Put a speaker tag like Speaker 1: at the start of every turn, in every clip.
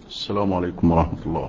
Speaker 1: السلام عليكم ورحمة الله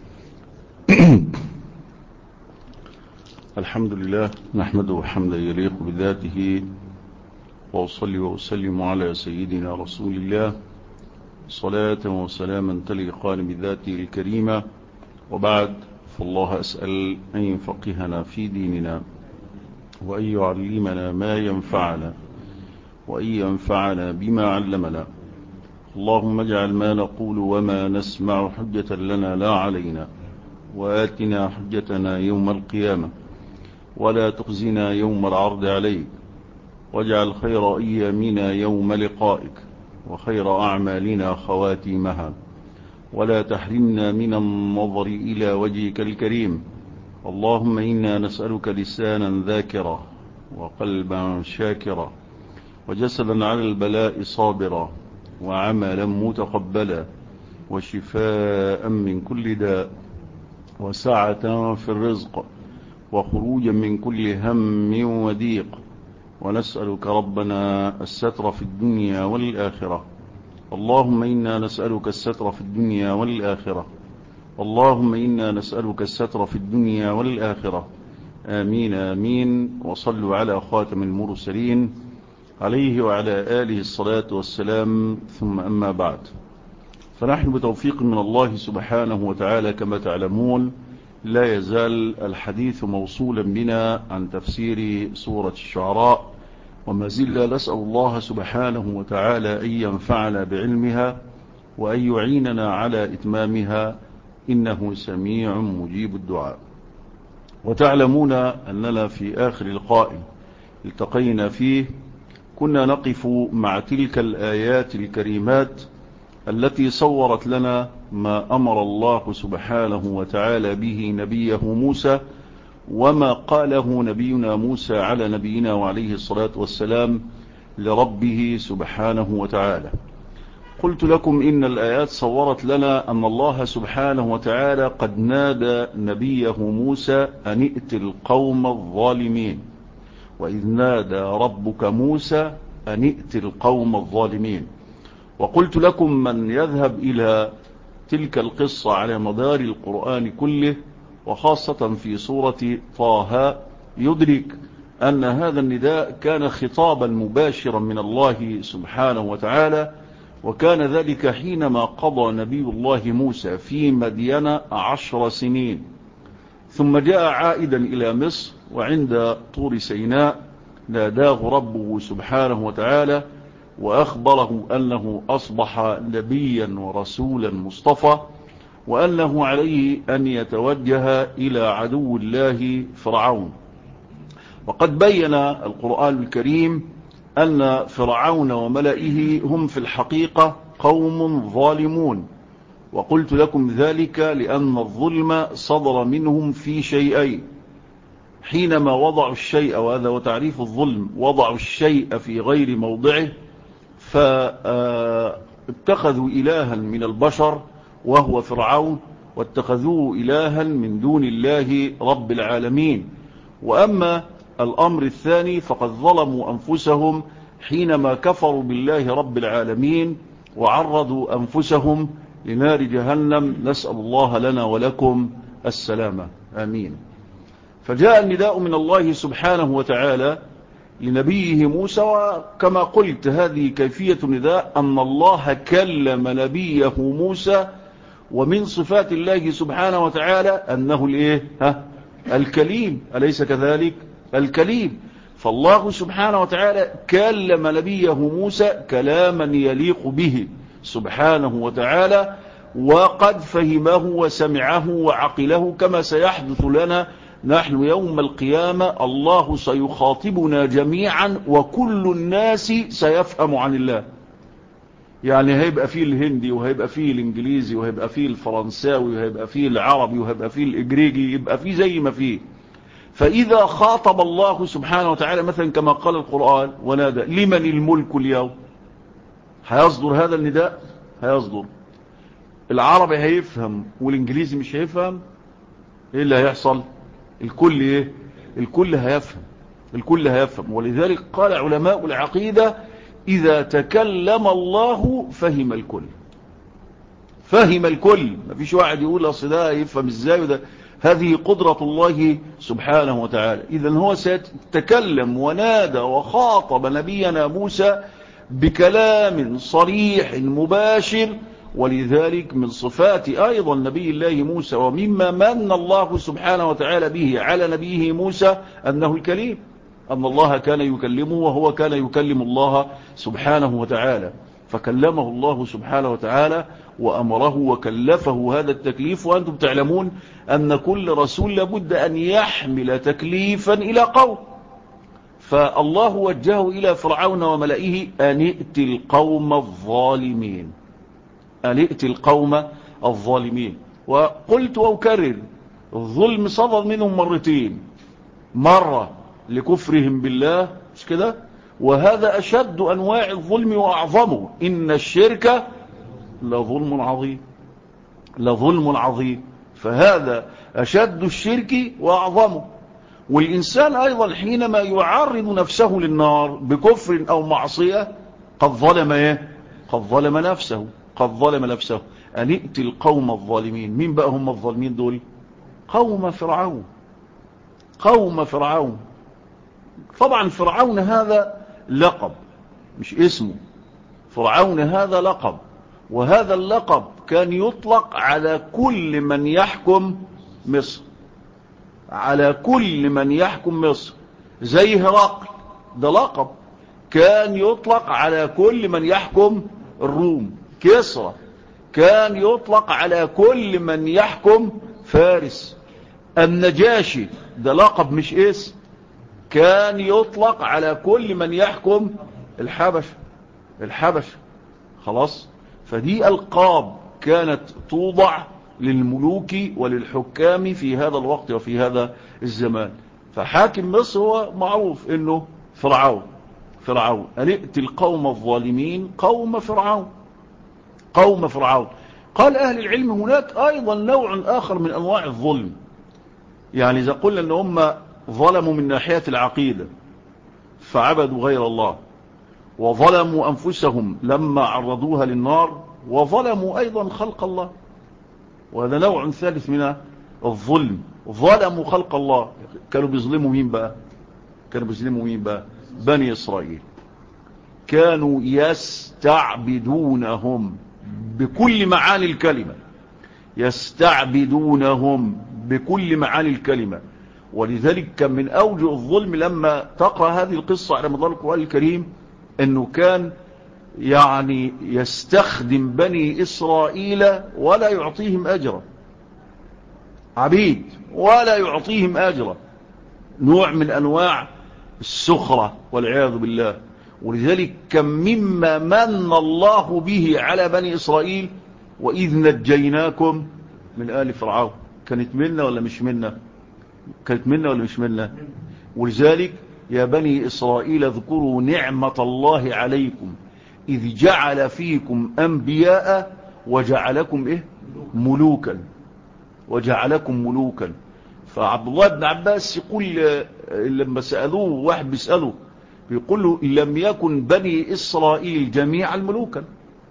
Speaker 1: الحمد لله نحمده حمدا يليق بذاته وأصلي وأسلم على سيدنا رسول الله صلاة وسلاما تليقان بذاته الكريمة وبعد فالله أسأل أن يفقهنا في ديننا وأن يعلمنا ما ينفعنا وأن ينفعنا بما علمنا اللهم اجعل ما نقول وما نسمع حجة لنا لا علينا وآتنا حجتنا يوم القيامة ولا تخزنا يوم العرض عليك واجعل خير أيامنا يوم لقائك وخير أعمالنا خواتيمها ولا تحرمنا من النظر إلى وجهك الكريم اللهم إنا نسألك لسانا ذاكرا وقلبا شاكرا وجسدا على البلاء صابرا وعملا متقبلا وشفاء من كل داء وسعة في الرزق وخروجا من كل هم وضيق ونسألك ربنا الستر في الدنيا والآخرة اللهم إنا نسألك الستر في الدنيا والآخرة اللهم إنا نسألك الستر في الدنيا والآخرة آمين آمين وصلوا على خاتم المرسلين عليه وعلى آله الصلاة والسلام ثم أما بعد فنحن بتوفيق من الله سبحانه وتعالى كما تعلمون لا يزال الحديث موصولا بنا عن تفسير سورة الشعراء وما زلنا نسأل الله سبحانه وتعالى أن ينفعنا بعلمها وأن يعيننا على إتمامها إنه سميع مجيب الدعاء وتعلمون أننا في آخر لقاء التقينا فيه كنا نقف مع تلك الآيات الكريمات التي صورت لنا ما أمر الله سبحانه وتعالى به نبيه موسى وما قاله نبينا موسى على نبينا وعليه الصلاة والسلام لربه سبحانه وتعالى قلت لكم إن الآيات صورت لنا أن الله سبحانه وتعالى قد نادى نبيه موسى أن ائت القوم الظالمين وإذ نادى ربك موسى أن ائت القوم الظالمين وقلت لكم من يذهب إلى تلك القصة على مدار القرآن كله وخاصة في سورة طه يدرك أن هذا النداء كان خطابا مباشرا من الله سبحانه وتعالى وكان ذلك حينما قضى نبي الله موسى في مدين عشر سنين ثم جاء عائدا إلى مصر وعند طور سيناء ناداه ربه سبحانه وتعالى وأخبره أنه أصبح نبيا ورسولا مصطفى وأنه عليه أن يتوجه إلى عدو الله فرعون وقد بين القرآن الكريم أن فرعون وملئه هم في الحقيقة قوم ظالمون وقلت لكم ذلك لأن الظلم صدر منهم في شيئين حينما وضعوا الشيء وهذا هو تعريف الظلم وضعوا الشيء في غير موضعه فاتخذوا إلها من البشر وهو فرعون واتخذوه إلها من دون الله رب العالمين وأما الأمر الثاني فقد ظلموا أنفسهم حينما كفروا بالله رب العالمين وعرضوا أنفسهم لنار جهنم نسأل الله لنا ولكم السلامة آمين فجاء النداء من الله سبحانه وتعالى لنبيه موسى وكما قلت هذه كيفية النداء أن الله كلم نبيه موسى ومن صفات الله سبحانه وتعالى أنه الإيه؟ ها؟ الكليم أليس كذلك الكليم فالله سبحانه وتعالى كلم نبيه موسى كلاما يليق به سبحانه وتعالى وقد فهمه وسمعه وعقله كما سيحدث لنا نحن يوم القيامة الله سيخاطبنا جميعا وكل الناس سيفهم عن الله يعني هيبقى فيه الهندي وهيبقى فيه الانجليزي وهيبقى فيه الفرنساوي وهيبقى فيه العربي وهيبقى فيه الاجريجي يبقى فيه زي ما فيه فإذا خاطب الله سبحانه وتعالى مثلا كما قال القرآن ونادى لمن الملك اليوم هيصدر هذا النداء هيصدر العربي هيفهم والانجليزي مش هيفهم ايه اللي هيحصل الكل ايه الكل هيفهم الكل هيفهم ولذلك قال علماء العقيدة إذا تكلم الله فهم الكل فهم الكل ما فيش واحد يقول اصل ده يفهم ازاي وده هذه قدرة الله سبحانه وتعالى إذا هو سيتكلم ونادى وخاطب نبينا موسى بكلام صريح مباشر ولذلك من صفات أيضا نبي الله موسى ومما من الله سبحانه وتعالى به على نبيه موسى أنه الكليم أن الله كان يكلمه وهو كان يكلم الله سبحانه وتعالى فكلمه الله سبحانه وتعالى وأمره وكلفه هذا التكليف وأنتم تعلمون أن كل رسول لابد أن يحمل تكليفا إلى قوم فالله وجهه إلى فرعون وملئه أن ائت القوم الظالمين أن ائت القوم الظالمين وقلت وأكرر الظلم صدر منهم مرتين مرة لكفرهم بالله مش كده وهذا أشد أنواع الظلم وأعظمه إن الشرك لظلم عظيم لظلم عظيم فهذا أشد الشرك وأعظمه والإنسان أيضا حينما يعرض نفسه للنار بكفر أو معصية قد ظلم إيه قد ظلم نفسه قد ظلم نفسه أن ائت القوم الظالمين مين بقى هم الظالمين دول قوم فرعون قوم فرعون طبعا فرعون هذا لقب مش اسمه فرعون هذا لقب وهذا اللقب كان يطلق على كل من يحكم مصر على كل من يحكم مصر زي هرقل ده لقب كان يطلق على كل من يحكم الروم كسرى كان يطلق على كل من يحكم فارس النجاشي ده لقب مش اسم كان يطلق على كل من يحكم الحبش الحبش خلاص فدي ألقاب كانت توضع للملوك وللحكام في هذا الوقت وفي هذا الزمان فحاكم مصر هو معروف انه فرعون فرعون ألئت القوم الظالمين قوم فرعون قوم فرعون قال أهل العلم هناك أيضا نوع آخر من أنواع الظلم يعني إذا قلنا أن هم ظلموا من ناحية العقيدة فعبدوا غير الله وظلموا أنفسهم لما عرضوها للنار وظلموا أيضا خلق الله وهذا نوع ثالث من الظلم ظلموا خلق الله كانوا بيظلموا مين بقى كانوا بيظلموا مين بقى بني إسرائيل كانوا يستعبدونهم بكل معاني الكلمة يستعبدونهم بكل معاني الكلمة ولذلك كان من أوجه الظلم لما تقرأ هذه القصة على مدار القرآن الكريم أنه كان يعني يستخدم بني إسرائيل ولا يعطيهم أجرا عبيد ولا يعطيهم أجرا نوع من أنواع السخرة والعياذ بالله ولذلك كم مما من الله به على بني إسرائيل وإذ نجيناكم من آل فرعون كانت منا ولا مش منا كانت منا ولا مش منا ولذلك يا بني إسرائيل اذكروا نعمة الله عليكم إذ جعل فيكم أنبياء وجعلكم إيه ملوكا وجعلكم ملوكا فعبد الله بن عباس يقول لما سألوه واحد بيسأله بيقول له لم يكن بني إسرائيل جميعا ملوكا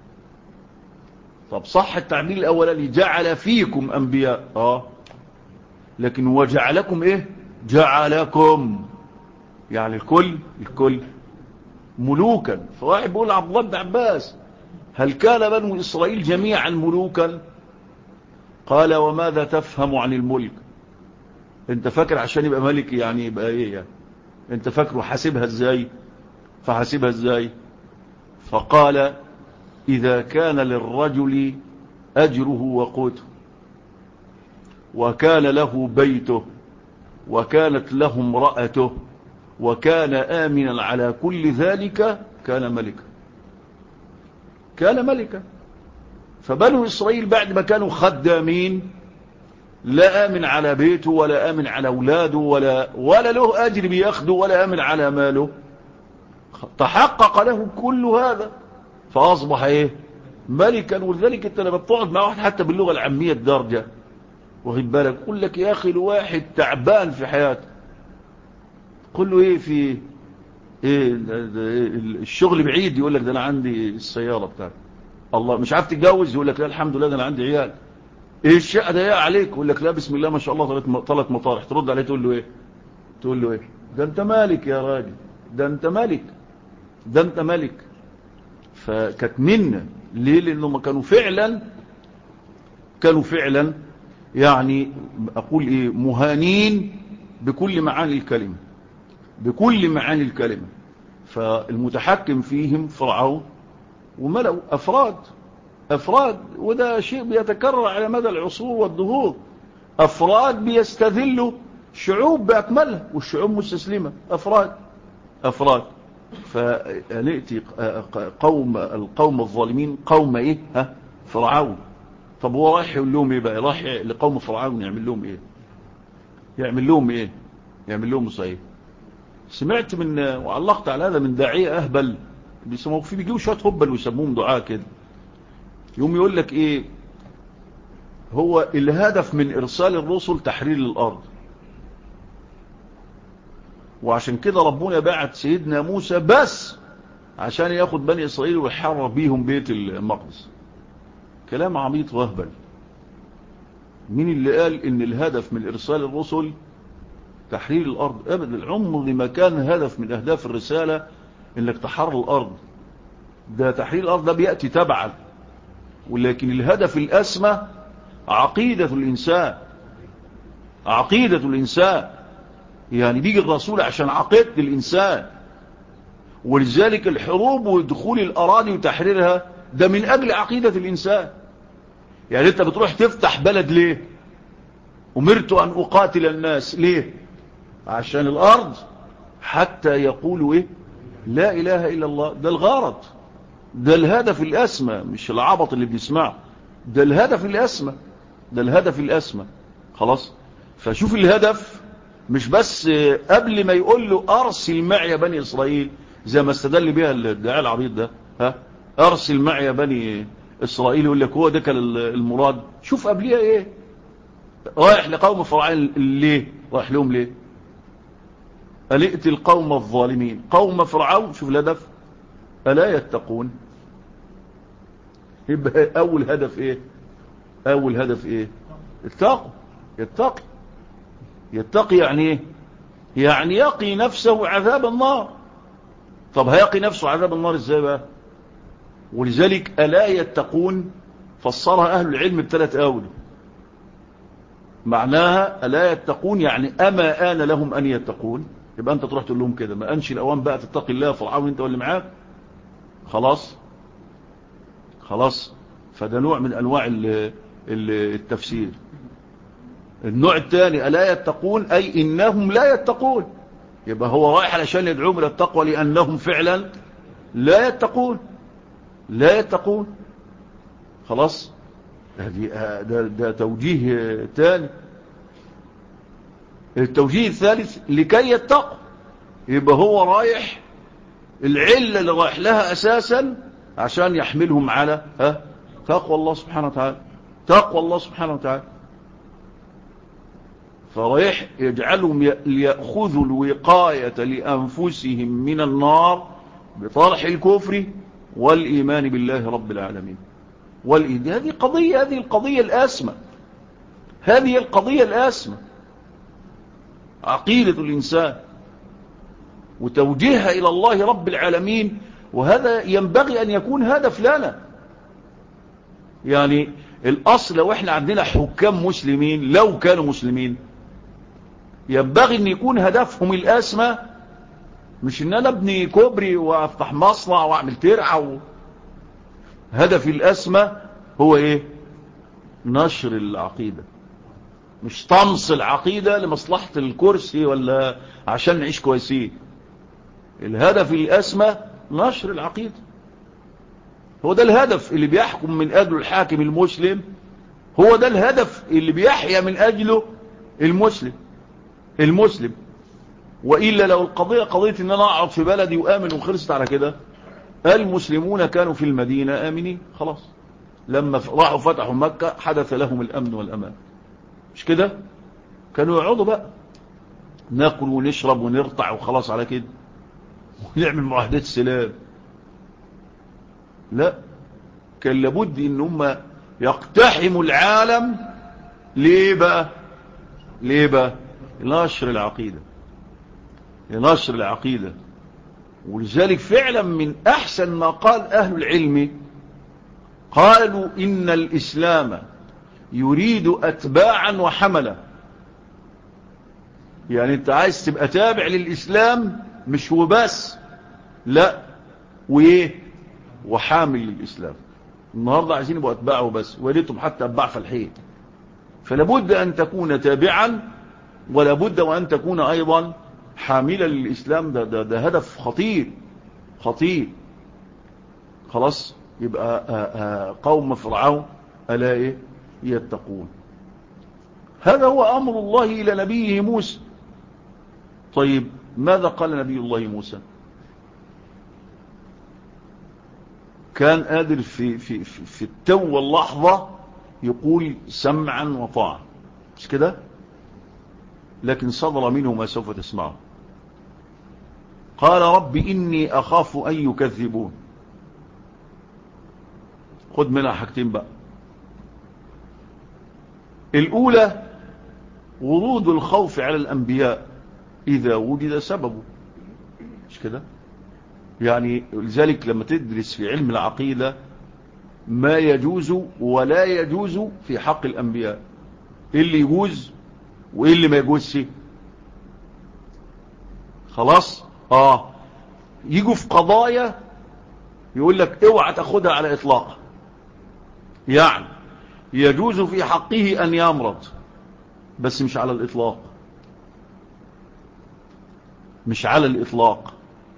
Speaker 1: طب صح التعبير الأولاني جعل فيكم أنبياء آه لكن وجعلكم إيه جعلكم يعني الكل الكل ملوكا فواحد بيقول عبد الله بن عباس هل كان بنو إسرائيل جميعا ملوكا قال وماذا تفهم عن الملك انت فاكر عشان يبقى ملك يعني يبقى ايه يعني انت فاكره حاسبها ازاي فحاسبها ازاي فقال اذا كان للرجل اجره وقوته وكان له بيته وكانت له امرأته وكان آمنا على كل ذلك كان ملكا كان ملكا فبنو إسرائيل بعد ما كانوا خدامين لا آمن على بيته ولا آمن على أولاده ولا, ولا له أجر بياخده ولا آمن على ماله تحقق له كل هذا فأصبح إيه ملكا ولذلك انت لما بتقعد مع واحد حتى باللغة العامية الدرجة واخد بالك يقول لك يا أخي الواحد تعبان في حياته قل له ايه في ايه الشغل بعيد يقول لك ده انا عندي السيارة بتاعتي الله مش عارف تتجوز يقول لك لا الحمد لله ده انا عندي عيال ايه الشقه ده عليك يقول لك لا بسم الله ما شاء الله ثلاث مطارح ترد عليه تقول له ايه تقول له ايه ده انت مالك يا راجل ده انت مالك ده انت مالك فكانت منا ليه لانهم كانوا فعلا كانوا فعلا يعني اقول ايه مهانين بكل معاني الكلمه بكل معاني الكلمه فالمتحكم فيهم فرعون وملأوا افراد افراد وده شيء بيتكرر على مدى العصور والدهور افراد بيستذلوا شعوب باكملها والشعوب مستسلمه افراد افراد فنأتي قوم القوم الظالمين قوم ايه ها فرعون طب هو رايح يقول لهم ايه بقى رايح لقوم فرعون يعمل لهم ايه يعمل لهم ايه يعمل لهم صحيح سمعت من وعلقت على هذا من داعية اهبل بيسموه في بيجيبوا شويه هبل ويسموهم دعاء كده يوم يقول لك ايه هو الهدف من ارسال الرسل تحرير الارض وعشان كده ربنا بعت سيدنا موسى بس عشان ياخد بني اسرائيل ويحرر بيهم بيت المقدس كلام عميط وهبل مين اللي قال ان الهدف من ارسال الرسل تحرير الارض ابدا العمر ما كان هدف من اهداف الرسالة انك تحرر الارض ده تحرير الارض ده بيأتي تبعا ولكن الهدف الاسمى عقيدة الانسان عقيدة الانسان يعني بيجي الرسول عشان عقيدة الانسان ولذلك الحروب ودخول الاراضي وتحريرها ده من اجل عقيدة الانسان يعني انت بتروح تفتح بلد ليه امرت ان اقاتل الناس ليه عشان الارض حتى يقولوا ايه لا اله الا الله ده الغرض ده الهدف الاسمى مش العبط اللي بنسمعه ده الهدف الاسمى ده الهدف الاسمى خلاص فشوف الهدف مش بس قبل ما يقول له ارسل معي يا بني اسرائيل زي ما استدل بها الدعاء العبيط ده ها ارسل معي يا بني اسرائيل يقول لك هو ده كان المراد شوف قبليها ايه رايح لقوم فرعون ليه رايح لهم ليه قال ائت القوم الظالمين قوم فرعون شوف الهدف ألا يتقون يبقى أول هدف إيه أول هدف إيه التقوا يتقي يتقي يعني إيه يعني يقي نفسه عذاب النار طب هيقي نفسه عذاب النار إزاي بقى ولذلك ألا يتقون فسرها أهل العلم بثلاث أول معناها ألا يتقون يعني أما آن لهم أن يتقون يبقى أنت تروح تقول لهم كده ما أنش الأوان بقى تتقي الله فرعون أنت واللي معاك خلاص خلاص فده نوع من أنواع التفسير النوع الثاني ألا يتقون أي إنهم لا يتقون يبقى هو رايح علشان يدعوهم إلى التقوى لأنهم فعلا لا يتقون لا يتقون خلاص ده, ده, ده توجيه ثاني التوجيه الثالث لكي يتقوا يبقى هو رايح العلة اللي رايح لها أساسا عشان يحملهم على ها تقوى الله سبحانه وتعالى تقوى الله سبحانه وتعالى فرايح يجعلهم يأخذوا الوقاية لأنفسهم من النار بطرح الكفر والإيمان بالله رب العالمين والإيمان هذه قضية هذه القضية الأسمى هذه القضية الأسمى عقيدة الإنسان وتوجيهها إلى الله رب العالمين وهذا ينبغي أن يكون هدف لنا يعني الأصل لو احنا عندنا حكام مسلمين لو كانوا مسلمين ينبغي أن يكون هدفهم الأسمى مش ان انا ابني كوبري وافتح مصنع واعمل ترعة و... هدفي الاسمى هو ايه نشر العقيدة مش طمس العقيدة لمصلحة الكرسي ولا عشان نعيش كويسين الهدف الاسمى نشر العقيدة هو ده الهدف اللي بيحكم من اجله الحاكم المسلم هو ده الهدف اللي بيحيا من اجله المسلم المسلم وإلا لو القضية قضية ان انا اقعد في بلدي وآمن وخلصت على كده المسلمون كانوا في المدينة آمنين خلاص لما راحوا فتحوا مكة حدث لهم الأمن والأمان مش كده كانوا يقعدوا بقى ناكل ونشرب ونرطع وخلاص على كده ونعمل معاهدات سلام لا كان لابد ان هم يقتحموا العالم ليه بقى ليه بقى لنشر العقيدة لنشر العقيدة ولذلك فعلا من احسن ما قال اهل العلم قالوا ان الاسلام يريد اتباعا وحملا يعني انت عايز تبقى تابع للاسلام مش هو بس لا وايه وحامل للاسلام النهاردة عايزين يبقوا اتباعه بس وليتم حتى اتباع فالحين فلابد ان تكون تابعا ولابد وان تكون ايضا حاملا للاسلام ده, ده, ده هدف خطير خطير خلاص يبقى آآ آآ قوم فرعون ألا إيه يتقون هذا هو أمر الله إلى نبيه موسى طيب ماذا قال نبي الله موسى كان قادر في, في, في, في التو واللحظة يقول سمعا وطاعا مش كده لكن صدر منه ما سوف تسمعه قال رب إني أخاف أن يكذبون خد منها حاجتين بقى الأولى ورود الخوف على الأنبياء إذا وجد سببه مش كده يعني لذلك لما تدرس في علم العقيدة ما يجوز ولا يجوز في حق الأنبياء إيه اللي يجوز وإيه اللي ما يجوزش خلاص آه يجوا في قضايا يقول لك اوعى تاخدها على إطلاقها يعني يجوز في حقه أن يمرض بس مش على الإطلاق مش على الإطلاق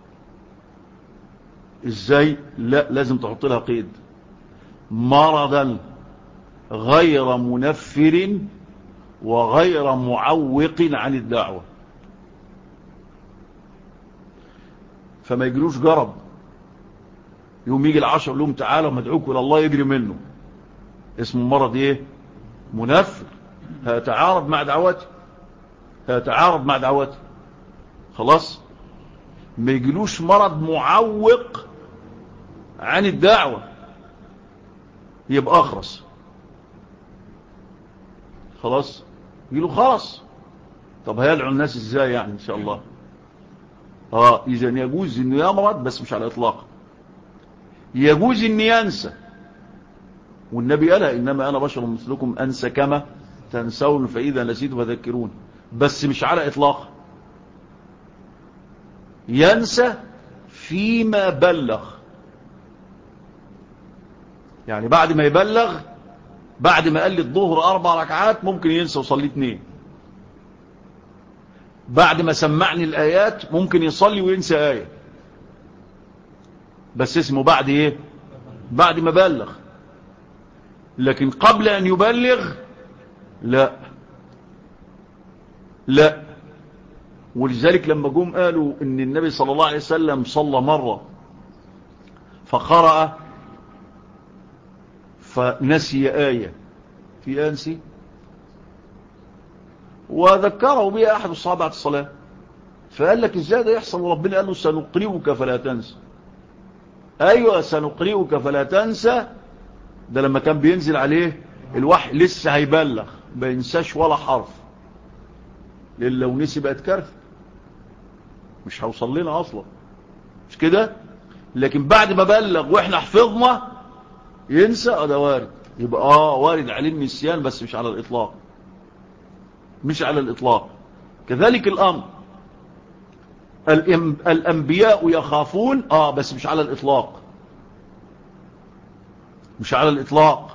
Speaker 1: إزاي لا لازم تحط لها قيد مرضا غير منفر وغير معوق عن الدعوة فما يجروش جرب يوم يجي العشر لهم تعالى مدعوك إلى الله يجري منه اسمه مرض ايه منفر هيتعارض مع دعوته هيتعارض مع دعوته خلاص ما يجلوش مرض معوق عن الدعوة يبقى اخرس خلاص يقولوا خلاص طب هيدعو الناس ازاي يعني ان شاء الله اه اذا يجوز انه يمرض بس مش على الاطلاق يجوز ان ينسى والنبي قال إنما أنا بشر مثلكم أنسى كما تنسون فإذا نسيت فذكرون بس مش على إطلاق ينسى فيما بلغ يعني بعد ما يبلغ بعد ما قال لي الظهر أربع ركعات ممكن ينسى وصلي اثنين بعد ما سمعني الآيات ممكن يصلي وينسى آية بس اسمه بعد ايه بعد ما بلغ لكن قبل أن يبلغ لا لا ولذلك لما جم قالوا ان النبي صلى الله عليه وسلم صلى مرة فقرأ فنسي آية في أنسي وذكره بها أحد الصحابة على الصلاة فقال لك ازاي ده يحصل وربنا قال له سنقرئك فلا تنسى أيوة سنقرئك فلا تنسى ده لما كان بينزل عليه الوحي لسه هيبلغ ما ينساش ولا حرف لان لو نسي بقت كارثه مش هوصل لنا اصلا مش كده لكن بعد ما بلغ واحنا حفظنا ينسى اه ده وارد يبقى اه وارد عليه النسيان بس مش على الاطلاق مش على الاطلاق كذلك الامر الانبياء يخافون اه بس مش على الاطلاق مش على الإطلاق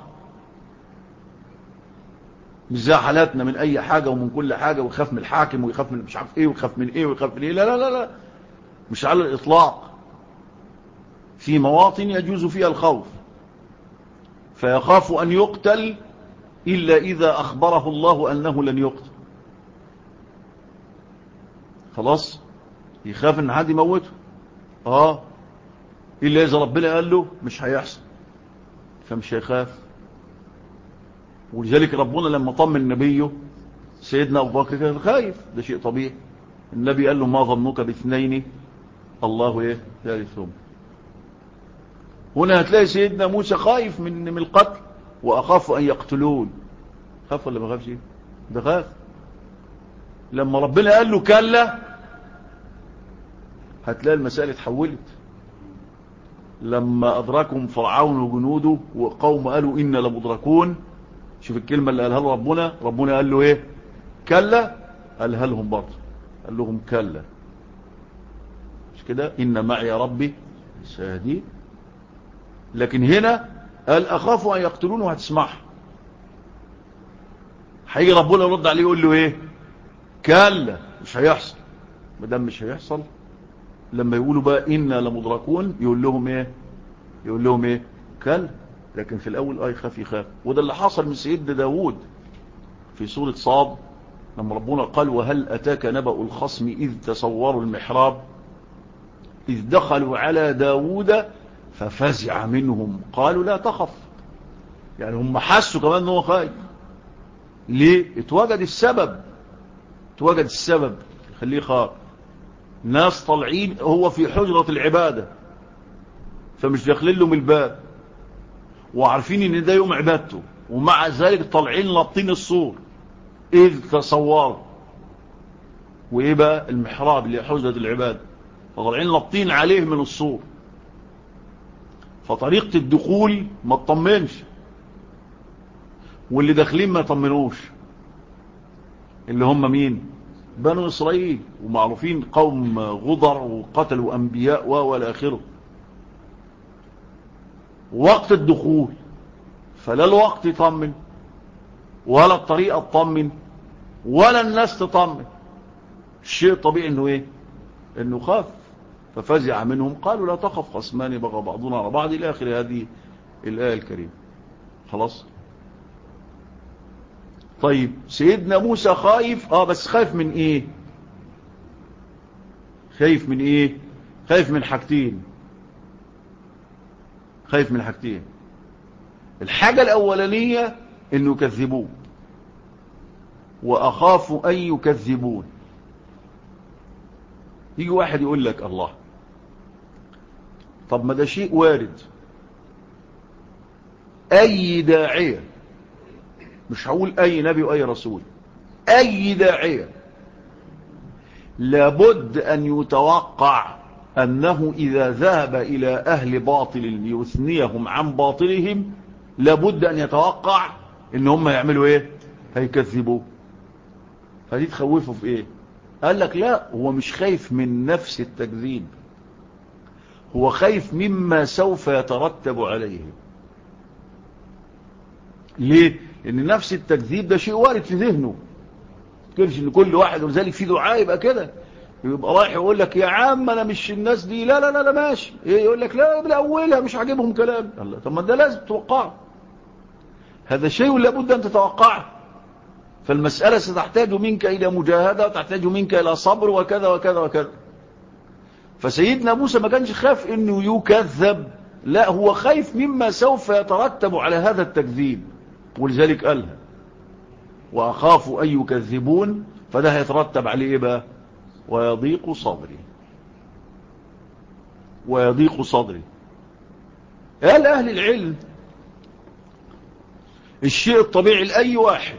Speaker 1: مش زي حالاتنا من أي حاجة ومن كل حاجة ويخاف من الحاكم ويخاف من مش عارف إيه ويخاف من إيه ويخاف من إيه لا لا لا لا مش على الإطلاق في مواطن يجوز فيها الخوف فيخاف أن يقتل إلا إذا أخبره الله أنه لن يقتل خلاص يخاف أن حد يموته آه إلا إذا ربنا قال له مش هيحصل فمش هيخاف ولذلك ربنا لما طمن نبيه سيدنا أبو بكر كان خايف ده شيء طبيعي النبي قال له ما ظنك باثنين الله ايه ثالثهم هنا هتلاقي سيدنا موسى خايف من من القتل واخاف ان يقتلون خاف ولا ما خافش ده خاف لما ربنا قال له كلا هتلاقي المسألة اتحولت لما أدركهم فرعون وجنوده وقوم قالوا إنا لمدركون شوف الكلمة اللي قالها له ربنا ربنا قال له إيه كلا قالها لهم برضه قال لهم كلا مش كده إن معي ربي سيهدين لكن هنا قال أخاف أن يقتلون وهتسمعها هيجي ربنا يرد عليه يقول له إيه كلا مش هيحصل مدام مش هيحصل لما يقولوا بقى إنا لمدركون يقول لهم إيه يقول لهم إيه كلا لكن في الأول آه يخاف يخاف وده اللي حصل من سيدنا داود في سورة صاد لما ربنا قال وهل أتاك نبأ الخصم إذ تصوروا المحراب إذ دخلوا على داود ففزع منهم قالوا لا تخف يعني هم حسوا كمان أنه خايف ليه اتوجد السبب اتوجد السبب خليه خاف ناس طالعين هو في حجرة العبادة فمش داخلين له من الباب وعارفين ان ده يوم عبادته ومع ذلك طالعين لابطين الصور اذ تصوروا وايه بقى المحراب اللي حجرة العبادة فطالعين لابطين عليه من الصور فطريقة الدخول ما تطمنش واللي داخلين ما يطمنوش اللي هم مين بنو إسرائيل ومعروفين قوم غضر وقتلوا أنبياء ولا آخره وقت الدخول فلا الوقت يطمن ولا الطريقة تطمن ولا الناس تطمن الشيء الطبيعي انه ايه انه خاف ففزع منهم قالوا لا تخف خصمان بغى بعضنا على بعض الى اخر هذه الآية الكريمة خلاص طيب سيدنا موسى خايف اه بس خايف من ايه خايف من ايه خايف من حاجتين خايف من حاجتين الحاجة الاولانية انه يكذبوه واخاف ان يكذبون يجي واحد يقول لك الله طب ما ده شيء وارد اي داعية مش هقول اي نبي واي رسول اي داعية لابد ان يتوقع انه اذا ذهب الى اهل باطل ليثنيهم عن باطلهم لابد ان يتوقع ان هم يعملوا ايه هيكذبوه فدي تخوفه في ايه قال لك لا هو مش خايف من نفس التكذيب هو خايف مما سوف يترتب عليه ليه لان نفس التكذيب ده شيء وارد في ذهنه كيفش ان كل واحد ولذلك في دعاء يبقى كده يبقى رايح يقول لك يا عم انا مش الناس دي لا لا لا, لا ماشي إيه يقول لك لا بالاولها مش عاجبهم كلام الله طب ما ده لازم تتوقعه هذا شيء لابد ان تتوقعه فالمسألة ستحتاج منك إلى مجاهدة وتحتاج منك إلى صبر وكذا وكذا وكذا فسيدنا موسى ما كانش خاف انه يكذب لا هو خايف مما سوف يترتب على هذا التكذيب ولذلك قالها وأخاف أن يكذبون فده هيترتب عليه إيه بقى ويضيق صدري ويضيق صدري قال أهل العلم الشيء الطبيعي لأي واحد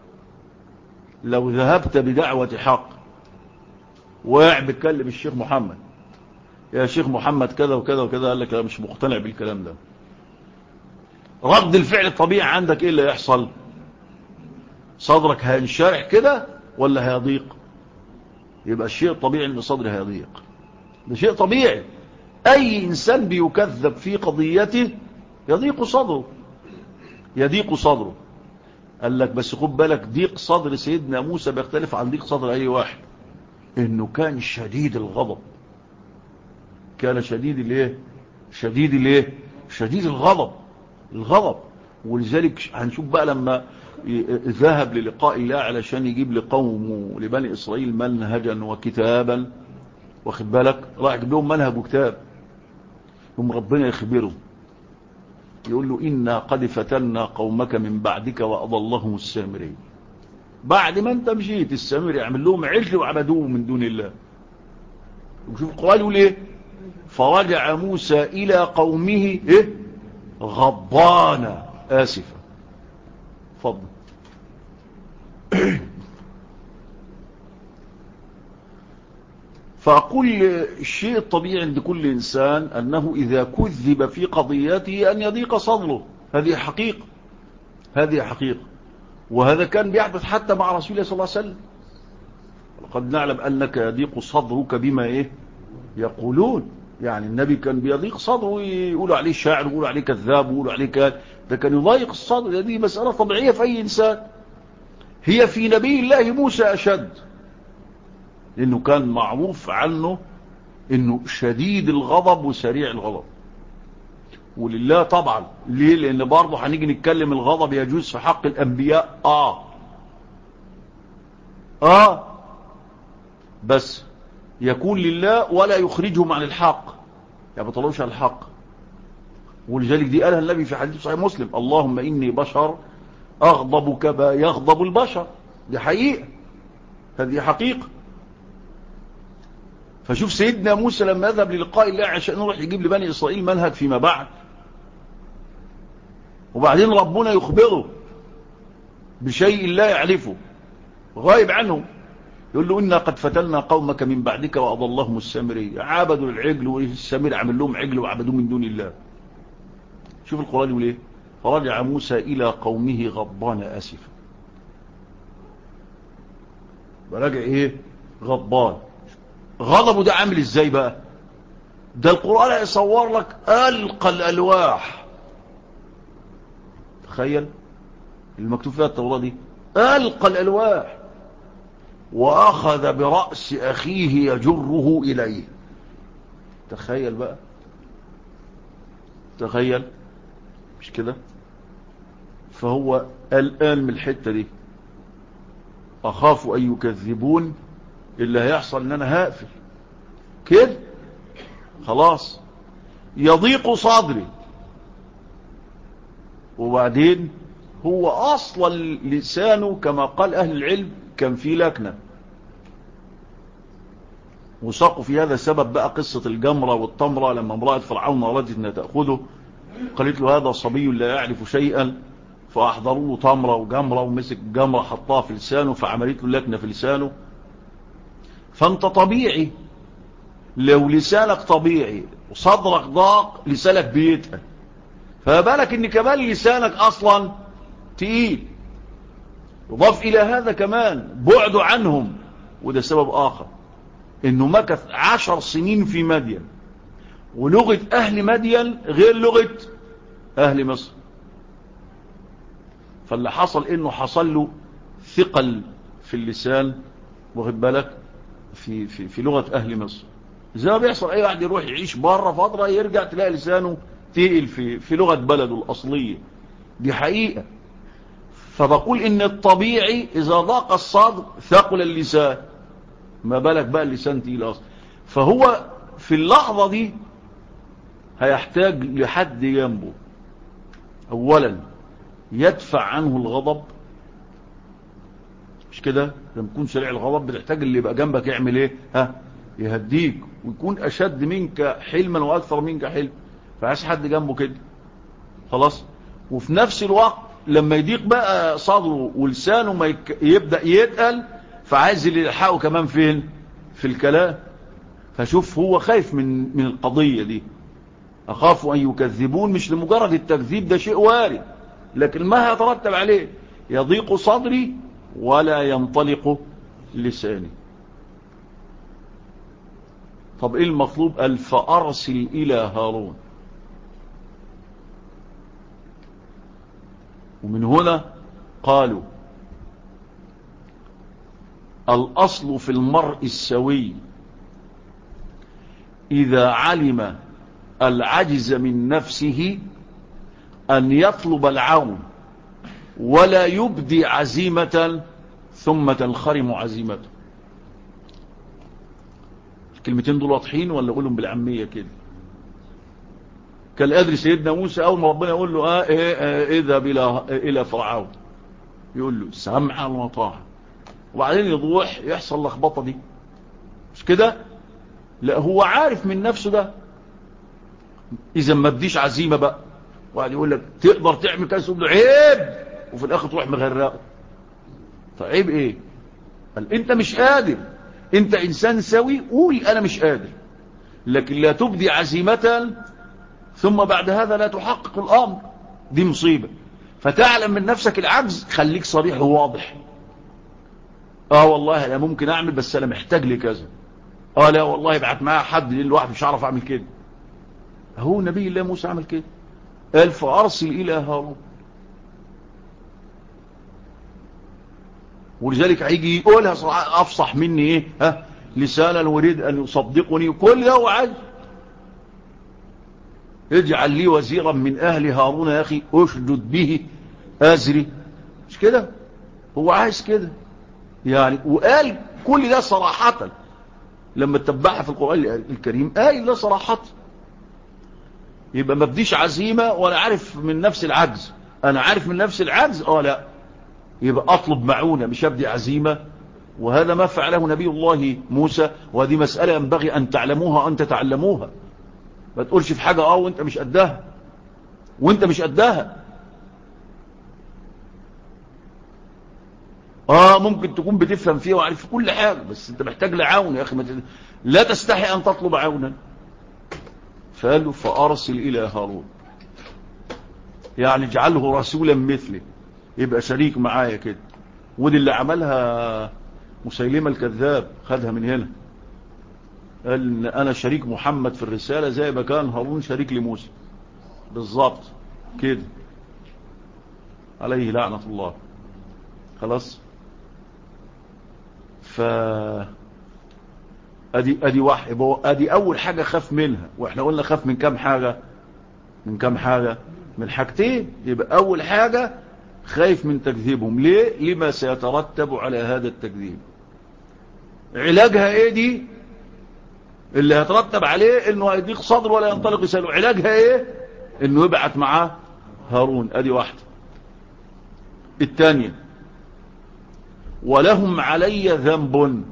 Speaker 1: لو ذهبت بدعوة حق وقاعد بتكلم الشيخ محمد يا شيخ محمد كذا وكذا وكذا قال لك لا مش مقتنع بالكلام ده رد الفعل الطبيعي عندك ايه اللي يحصل صدرك هينشرح كده ولا هيضيق يبقى الشيء الطبيعي ان صدري هيضيق ده شيء طبيعي اي انسان بيكذب في قضيته يضيق صدره يضيق صدره قال لك بس خد بالك ضيق صدر سيدنا موسى بيختلف عن ضيق صدر اي واحد انه كان شديد الغضب كان شديد الايه شديد الايه شديد الغضب الغضب ولذلك هنشوف بقى لما ذهب للقاء الله علشان يجيب لقومه لبني اسرائيل منهجا وكتابا واخد بالك راح يجيب لهم منهج وكتاب ثم ربنا يخبره يقول له إنا قد فتنا قومك من بعدك وأضلهم السامرين بعد ما انت مشيت السامري يعمل لهم عجل وعبدوه من دون الله وشوف القرآن يقول ايه فرجع موسى إلى قومه إيه غضبان آسفا فضل فأقول الشيء الطبيعي عند كل إنسان أنه إذا كذب في قضيته أن يضيق صدره هذه حقيقة هذه حقيقة وهذا كان بيحدث حتى مع رسول الله صلى الله عليه وسلم وقد نعلم أنك يضيق صدرك بما إيه يقولون يعني النبي كان بيضيق صدره يقولوا عليه شاعر ويقولوا عليه كذاب ويقولوا عليه كذاب ده كان يضايق الصدر هذه مسألة طبيعية في أي إنسان هي في نبي الله موسى أشد لأنه كان معروف عنه أنه شديد الغضب وسريع الغضب ولله طبعا ليه لأن برضه هنيجي نتكلم الغضب يجوز في حق الأنبياء آه آه بس يكون لله ولا يخرجهم عن الحق يعني ما طلعوش عن الحق ولذلك دي قالها النبي في حديث صحيح مسلم اللهم إني بشر أغضب كما يغضب البشر دي حقيقة هذه حقيقة فشوف سيدنا موسى لما يذهب للقاء الله عشان يروح يجيب لبني إسرائيل منهج فيما بعد وبعدين ربنا يخبره بشيء لا يعرفه غايب عنه يقول له إنا قد فتلنا قومك من بعدك وأضلهم السامري عابدوا العجل والسامر عمل لهم عجل وعبدوه من دون الله شوف القرآن يقول ايه فرجع موسى إلى قومه غضبان آسفا ورجع ايه غضبان غضبه ده عامل ازاي بقى ده القرآن يصور لك ألقى الألواح تخيل المكتوب فيها التوراة دي ألقى الألواح وأخذ برأس أخيه يجره إليه تخيل بقى تخيل مش كده فهو الآن من الحتة دي أخاف أن يكذبون اللي هيحصل ان انا هقفل كده خلاص يضيق صدري وبعدين هو اصلا لسانه كما قال اهل العلم كان فيه لكنة وساقوا في هذا السبب بقى قصة الجمرة والتمرة لما امرأة فرعون أرادت أن تأخذه قالت له هذا صبي لا يعرف شيئا فأحضروا له تمرة وجمرة ومسك جمرة حطها في لسانه فعملت له لكنة في لسانه فانت طبيعي لو لسانك طبيعي وصدرك ضاق لسانك بيتقل فبالك ان كمان لسانك اصلا تقيل يضاف الى هذا كمان بعد عنهم وده سبب اخر انه مكث عشر سنين في مدين ولغة اهل مدين غير لغة اهل مصر فاللي حصل انه حصل له ثقل في اللسان واخد بالك في, في, في لغة أهل مصر زي ما بيحصل أي واحد يروح يعيش بره فترة يرجع تلاقي لسانه تقل في, في لغة بلده الأصلية دي حقيقة فبقول إن الطبيعي إذا ضاق الصدر ثقل اللسان ما بالك بقى اللسان تقيل أصلا فهو في اللحظة دي هيحتاج لحد جنبه أولا يدفع عنه الغضب مش كده لما يكون سريع الغضب بتحتاج اللي يبقى جنبك يعمل ايه ها يهديك ويكون اشد منك حلما واكثر منك حلم فعايز حد جنبه كده خلاص وفي نفس الوقت لما يضيق بقى صدره ولسانه ما يك... يبدا يتقل فعايز اللي يلحقه كمان فين في الكلام فشوف هو خايف من من القضيه دي اخاف ان يكذبون مش لمجرد التكذيب ده شيء وارد لكن ما هيترتب عليه يضيق صدري ولا ينطلق لساني طب ايه المطلوب قال فارسل الى هارون ومن هنا قالوا الاصل في المرء السوي اذا علم العجز من نفسه ان يطلب العون ولا يبدي عزيمة ثم تنخرم عزيمته الكلمتين دول واضحين ولا اقولهم بالعامية كده كان قادر سيدنا موسى اول ما ربنا يقول له اه ايه اه اذهب الى الى فرعون يقول له سمعا وطاعا وبعدين يضوح يحصل لخبطه دي مش كده لا هو عارف من نفسه ده اذا ما بديش عزيمة بقى واحد يقول لك تقدر تعمل كذا تقول له عيب وفي الاخر تروح مغرقه طيب ايه قال انت مش قادر انت انسان سوي قول انا مش قادر لكن لا تبدي عزيمة ثم بعد هذا لا تحقق الامر دي مصيبة فتعلم من نفسك العجز خليك صريح وواضح اه والله انا ممكن اعمل بس انا محتاج لي كذا اه لا والله ابعت معايا حد للواحد مش عارف اعمل كده هو نبي الله موسى عمل كده قال فارسل الى هارون ولذلك هيجي يقولها افصح مني ايه ها لسانا وريد ان يصدقني كل ده هو عايز اجعل لي وزيرا من اهل هارون يا اخي اشدد به ازري مش كده هو عايز كده يعني وقال كل ده صراحة لما تتبعها في القرآن الكريم قال ده صراحة يبقى ما بديش عزيمة وانا عارف من نفس العجز انا عارف من نفس العجز اه لا يبقى اطلب معونة مش ابدي عزيمة وهذا ما فعله نبي الله موسى وهذه مسألة ينبغي ان تعلموها ان تتعلموها ما تقولش في حاجة اه وانت مش قدها وانت مش قدها اه ممكن تكون بتفهم فيها وعارف كل حاجة بس انت محتاج لعون يا اخي ما لا تستحي ان تطلب عونا فقال له فارسل الى هارون يعني اجعله رسولا مثلي يبقى شريك معايا كده ودي اللي عملها مسيلمة الكذاب خدها من هنا قال ان انا شريك محمد في الرسالة زي ما كان هارون شريك لموسى بالظبط كده عليه لعنة الله خلاص ف ادي ادي واحد ادي اول حاجة خاف منها واحنا قلنا خاف من كام حاجة من كام حاجة من حاجتين يبقى اول حاجة خايف من تكذيبهم ليه لما سيترتب على هذا التكذيب علاجها ايه دي اللي هيترتب عليه انه هيضيق صدر ولا ينطلق لسانه علاجها ايه انه يبعت معاه هارون ادي واحدة الثانية ولهم علي ذنب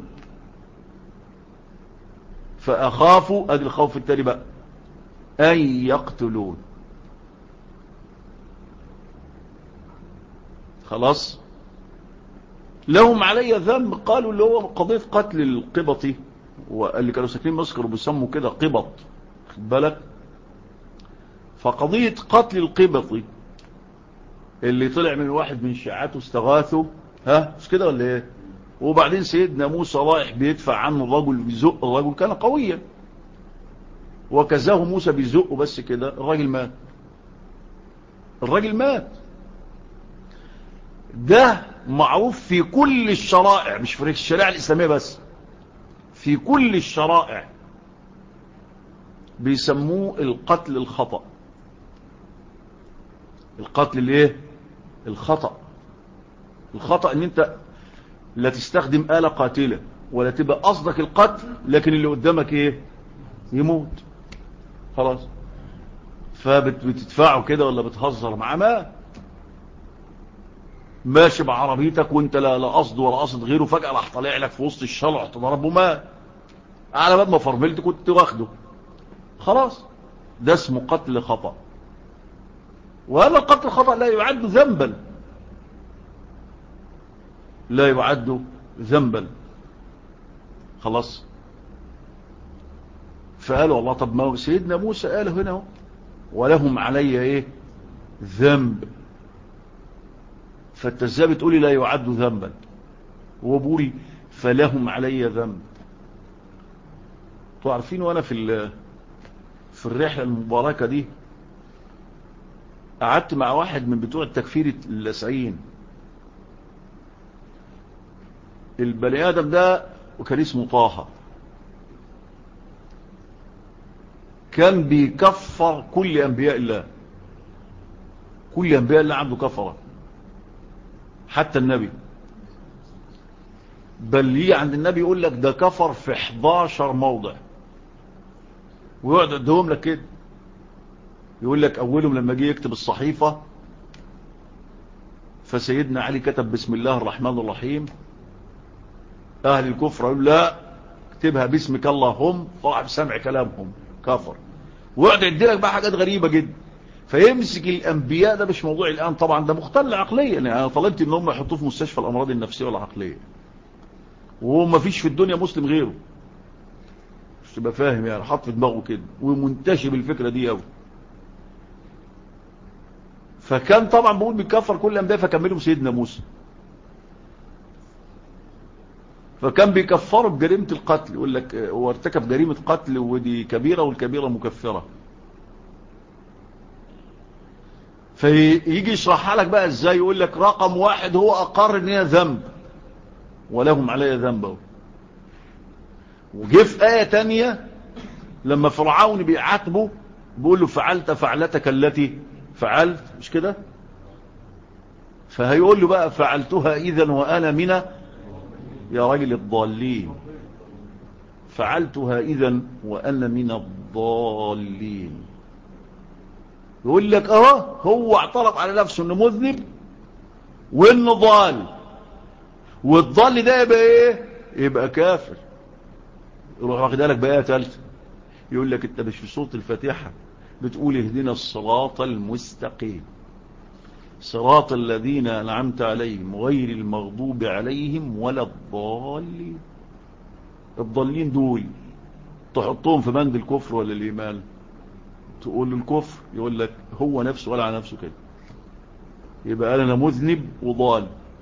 Speaker 1: فأخافوا ادي الخوف التاني بقى أن يقتلون خلاص لهم علي ذنب قالوا اللي هو قضية قتل القبطي واللي كانوا ساكنين مصر وبيسموا كده قبط خد بالك فقضية قتل القبطي اللي طلع من واحد من شيعاته استغاثوا ها مش كده ولا ايه وبعدين سيدنا موسى رايح بيدفع عنه الرجل بيزق الرجل كان قويا وكزاه موسى بيزقه بس كده الراجل مات الراجل مات ده معروف في كل الشرائع مش في الشريعة الإسلامية بس في كل الشرائع بيسموه القتل الخطأ القتل الايه الخطأ الخطأ ان انت لا تستخدم آلة قاتلة ولا تبقى قصدك القتل لكن اللي قدامك ايه يموت خلاص فبتدفعه كده ولا بتهزر معاه ما ماشي بعربيتك وانت لا لا قصد ولا قصد غيره فجأة راح طالع لك في وسط الشارع تضربه ما على بال ما فرملت كنت واخده خلاص ده اسمه قتل خطأ وهذا القتل الخطأ لا يعد ذنبا لا يعد ذنبا خلاص فقالوا الله طب ما سيدنا موسى قال هنا ولهم علي ايه ذنب فالتزاه بتقولي لا يعد ذنبا هو بيقولي فلهم علي ذنب تعرفين وانا في في الرحله المباركه دي قعدت مع واحد من بتوع التكفير اللاسعين البني ادم ده وكان اسمه طه كان بيكفر كل انبياء الله كل انبياء الله عنده كفره حتى النبي بل ليه عند النبي يقول لك ده كفر في 11 موضع ويقعد يدهم لك كده يقول لك اولهم لما جه يكتب الصحيفة فسيدنا علي كتب بسم الله الرحمن الرحيم اهل الكفر يقول لا اكتبها باسمك اللهم طلع بسمع كلامهم كفر ويقعد يديلك بقى حاجات غريبة جدا فيمسك الأنبياء ده مش موضوع الآن طبعا ده مختل عقليا يعني أنا طلبت إن هم يحطوه في مستشفى الأمراض النفسية والعقلية وهو ما فيش في الدنيا مسلم غيره مش تبقى فاهم يعني حط في دماغه كده ومنتشر بالفكرة دي قوي فكان طبعا بقول بيكفر كل الأنبياء فكملهم سيدنا موسى فكان بيكفروا بجريمة القتل يقول لك هو ارتكب جريمة قتل ودي كبيرة والكبيرة مكفرة فيجي يشرحها لك بقى ازاي يقول لك رقم واحد هو اقر ان هي ذنب ولهم علي ذنبه وجه في آية تانية لما فرعون بيعاتبه بيقول له فعلت فعلتك التي فعلت مش كده فهيقول له بقى فعلتها اذا وانا من يا راجل الضالين فعلتها اذا وانا من الضالين يقول لك اه هو اعترف على نفسه انه مذنب وانه ضال والضال ده يبقى ايه يبقى كافر يروح واخد لك بقى ثالثه يقول لك انت مش في سوره الفاتحه بتقول اهدنا الصراط المستقيم صراط الذين انعمت عليهم غير المغضوب عليهم ولا الضالين الضالين دول تحطهم في بند الكفر ولا الايمان تقول له الكفر يقول لك هو نفسه ولا على نفسه كده يبقى انا مذنب وضال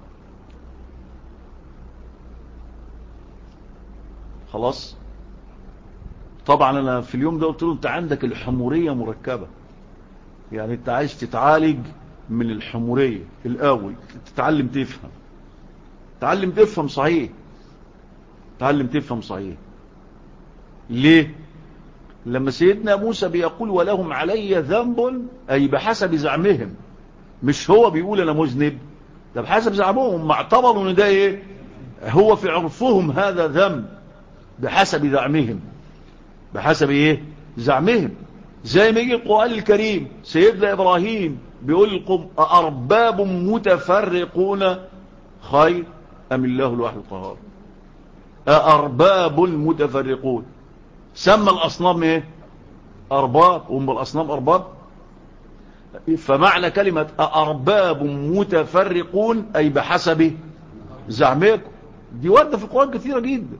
Speaker 1: خلاص طبعا انا في اليوم ده قلت له انت عندك الحمورية مركبة يعني انت عايز تتعالج من الحمورية الاول تتعلم تفهم تعلم تفهم صحيح تعلم تفهم صحيح ليه لما سيدنا موسى بيقول ولهم علي ذنب أي بحسب زعمهم مش هو بيقول أنا مذنب ده بحسب زعمهم ما اعتبروا ان ده ايه هو في عرفهم هذا ذنب بحسب زعمهم بحسب ايه زعمهم زي ما يجي القرآن الكريم سيدنا إبراهيم بيقول لكم أرباب متفرقون خير أم الله الواحد القهار أرباب متفرقون سمى الأصنام ايه أرباب هم الأصنام أرباب فمعنى كلمة أرباب متفرقون أي بحسب زعمكم دي وردة في القرآن كثيرة جدا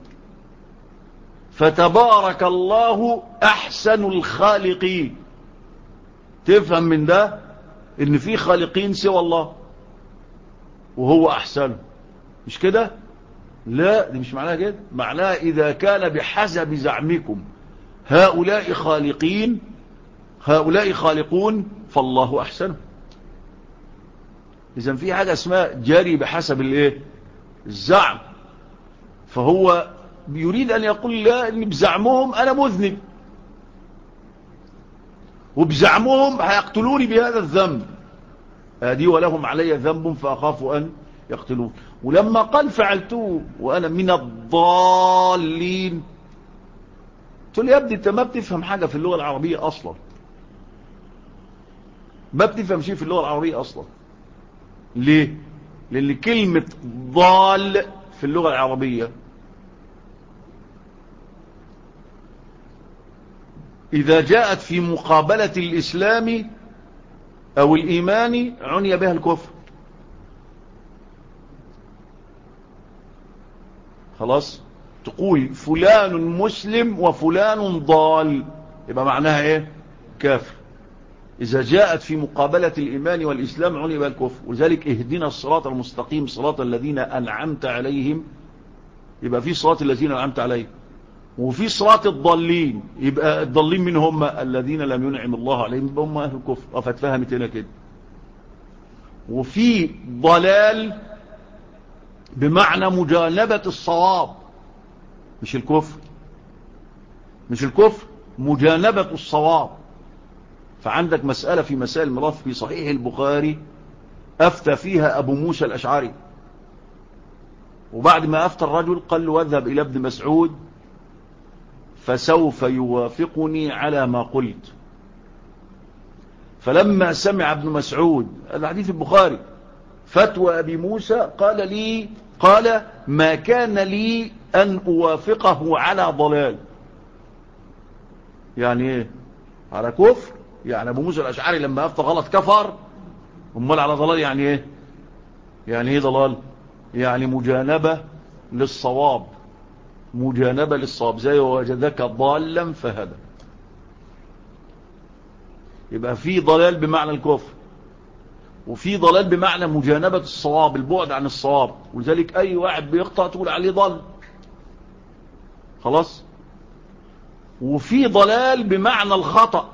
Speaker 1: فتبارك الله أحسن الخالقين تفهم من ده ان في خالقين سوى الله وهو أحسن مش كده لا دي مش معناها كده معناها إذا كان بحسب زعمكم هؤلاء خالقين هؤلاء خالقون فالله أحسن إذا في حاجة اسمها جاري بحسب الايه الزعم فهو يريد أن يقول لا أن بزعمهم أنا مذنب وبزعمهم هيقتلوني بهذا الذنب هذه ولهم علي ذنب فأخاف أن يقتلون ولما قال فعلته وأنا من الضالين قلت له يا ابني انت ما بتفهم حاجة في اللغة العربية أصلا ما بتفهم شيء في اللغة العربية أصلا ليه لأن كلمة ضال في اللغة العربية إذا جاءت في مقابلة الإسلام أو الإيمان عني بها الكفر خلاص تقول فلان مسلم وفلان ضال يبقى معناها ايه كافر إذا جاءت في مقابلة الإيمان والإسلام عني بها الكفر ولذلك اهدنا الصراط المستقيم صراط الذين أنعمت عليهم يبقى في صراط الذين أنعمت عليهم وفي صراط الضالين يبقى الضالين من هم الذين لم ينعم الله عليهم يبقى هم أهل الكفر فتفهمت هنا كده وفي ضلال بمعنى مجانبة الصواب مش الكفر مش الكفر مجانبة الصواب فعندك مسألة في مسائل الميراث في صحيح البخاري أفتى فيها أبو موسى الأشعري وبعد ما أفتى الرجل قال له اذهب إلى ابن مسعود فسوف يوافقني على ما قلت فلما سمع ابن مسعود هذا حديث البخاري فتوى أبي موسى قال لي قال ما كان لي أن أوافقه على ضلال يعني ايه على كفر يعني ابو موسى الاشعري لما افتى غلط كفر امال على ضلال يعني ايه يعني ايه ضلال يعني مجانبة للصواب مجانبة للصواب زي وجدك ضالا فهدى يبقى في ضلال بمعنى الكفر وفي ضلال بمعنى مجانبة الصواب البعد عن الصواب ولذلك اي واحد بيقطع تقول عليه ضل خلاص وفي ضلال بمعنى الخطأ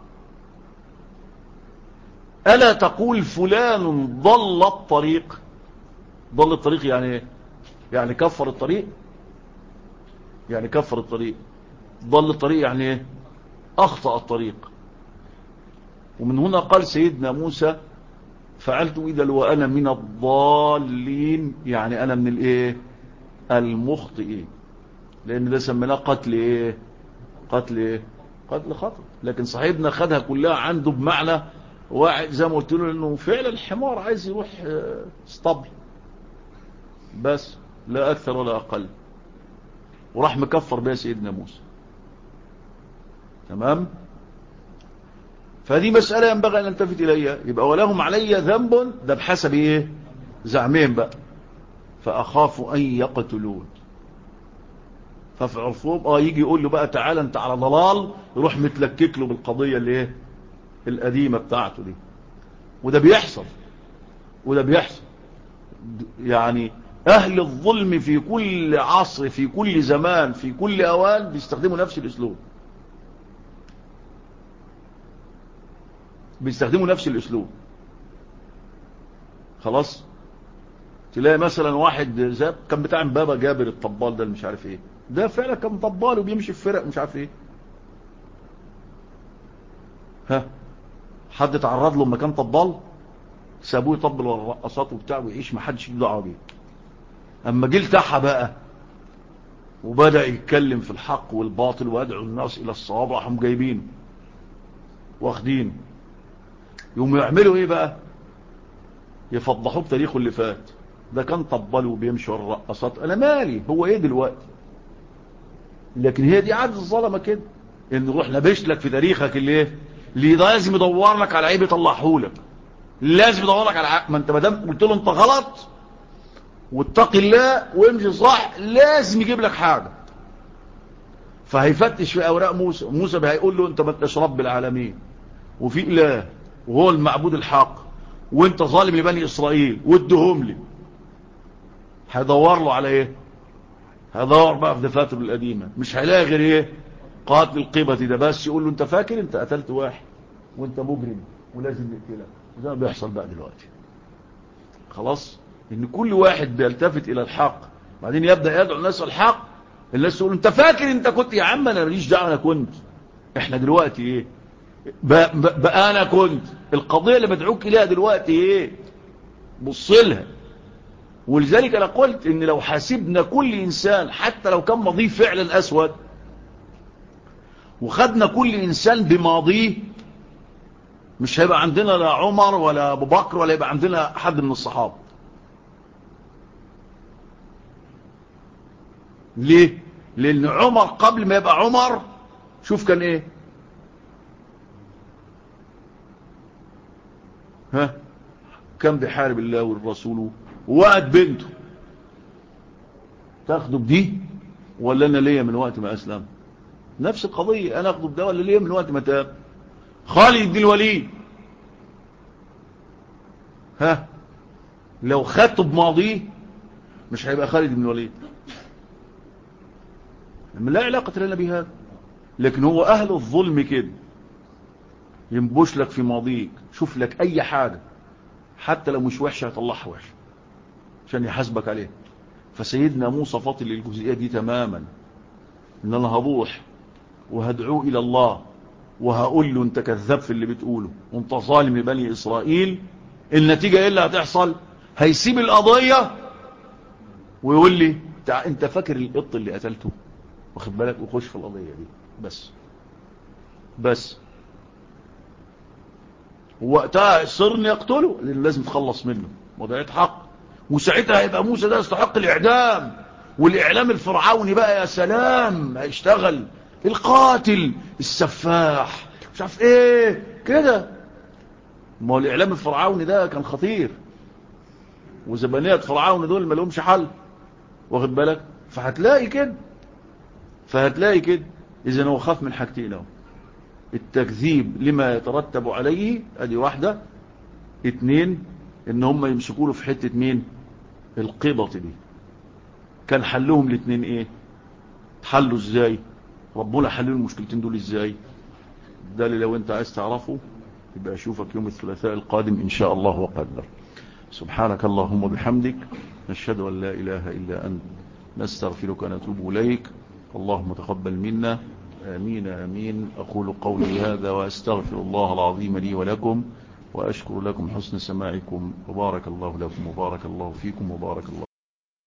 Speaker 1: ألا تقول فلان ضل الطريق ضل الطريق يعني ايه يعني كفر الطريق يعني كفر الطريق ضل الطريق يعني ايه اخطأ الطريق ومن هنا قال سيدنا موسى فعلت اذا وانا من الضالين يعني انا من الايه المخطئين لان ده سميناه قتل ايه قتل ايه قتل خطأ لكن صاحبنا خدها كلها عنده بمعنى واحد زي ما قلت له انه فعلا الحمار عايز يروح اسطبل بس لا اكثر ولا اقل وراح مكفر بها سيدنا موسى تمام فهذه مسألة ينبغي أن نلتفت إليها يبقى ولهم علي ذنب ده بحسب إيه زعمين بقى فأخاف أن يقتلون ففي عرفوب آه يجي يقول له بقى تعالى أنت على ضلال يروح متلكك له بالقضية اللي إيه القديمة بتاعته دي وده بيحصل وده بيحصل يعني أهل الظلم في كل عصر في كل زمان في كل أوان بيستخدموا نفس الأسلوب بيستخدموا نفس الأسلوب خلاص تلاقي مثلا واحد زي كان بتاع بابا جابر الطبال ده مش عارف ايه ده فعلا كان طبال وبيمشي في فرق مش عارف ايه ها حد تعرض له لما كان طبال سابوه يطبل ورا الرقصات وبتاع ويعيش ما حدش له دعوه بيه اما جه التحى بقى وبدا يتكلم في الحق والباطل ويدعو الناس الى الصواب راحوا جايبينه واخدينه يقوموا يعملوا ايه بقى يفضحوه بتاريخه اللي فات ده كان طبل وبيمشي ورا الرقصات انا مالي هو ايه دلوقتي لكن هي دي عادة الظلمه كده ان نروح نبش لك في تاريخك اللي ايه اللي ده لازم يدور لك على عيب يطلعه لك لازم يدور لك على عيب ما انت ما دام قلت له انت غلط واتقي الله وامشي صح لازم يجيب لك حاجه فهيفتش في اوراق موسى موسى هيقول له انت ما انتش رب العالمين وفي اله وهو المعبود الحق وانت ظالم لبني اسرائيل وادهم لي هيدور له على ايه هيدور بقى في دفاتره القديمه مش هيلاقي غير ايه قاتل القيبه ده بس يقول له انت فاكر انت قتلت واحد وانت مجرم ولازم نقتلك وده بيحصل بقى دلوقتي خلاص ان كل واحد بيلتفت الى الحق بعدين يبدا يدعو الناس الحق الناس تقول انت فاكر انت كنت يا عم انا ماليش دعوه انا كنت احنا دلوقتي ايه بقى, بقى انا كنت القضيه اللي بدعوك اليها دلوقتي ايه بص لها ولذلك انا قلت ان لو حاسبنا كل انسان حتى لو كان ماضيه فعلا اسود وخدنا كل انسان بماضيه مش هيبقى عندنا لا عمر ولا ابو بكر ولا يبقى عندنا حد من الصحابه ليه لان عمر قبل ما يبقى عمر شوف كان ايه ها كان بيحارب الله والرسول ووقت بنته تاخده بدي ولا انا ليا من وقت ما اسلم نفس القضية انا اخده بده ولا ليا من وقت ما تاب خالد بن الوليد ها لو خدته بماضيه مش هيبقى خالد بن الوليد لا علاقة لنا بهذا لكن هو اهل الظلم كده ينبش لك في ماضيك شوف لك اي حاجة حتى لو مش وحشة هيطلعها وحشة عشان يحاسبك عليه فسيدنا موسى فاطل الجزئية دي تماما ان انا هروح وهدعوه الى الله وهقول له انت كذاب في اللي بتقوله وانت ظالم لبني اسرائيل النتيجة ايه اللي هتحصل هيسيب القضية ويقول لي انت فاكر القط اللي قتلته واخد بالك وخش في القضية دي بس بس ووقتها صرن يقتله لان لازم تخلص منه وضعية حق وساعتها هيبقى موسى ده يستحق الاعدام والاعلام الفرعوني بقى يا سلام هيشتغل القاتل السفاح مش عارف ايه كده ما هو الاعلام الفرعوني ده كان خطير وزبانية فرعون دول ما لهمش حل واخد بالك فهتلاقي كده فهتلاقي كده اذا هو خاف من حاجتين اهو التكذيب لما يترتب عليه ادي واحدة اتنين ان هم يمسكوا له في حتة مين القبط دي كان حلهم الاتنين ايه حلوا ازاي ربنا حلوا المشكلتين دول ازاي ده اللي لو انت عايز تعرفه يبقى اشوفك يوم الثلاثاء القادم ان شاء الله وقدر سبحانك اللهم وبحمدك نشهد ان لا اله الا انت نستغفرك ونتوب اليك اللهم تقبل منا امين امين اقول قولي هذا واستغفر الله العظيم لي ولكم واشكر لكم حسن سماعكم وبارك الله لكم وبارك الله فيكم وبارك الله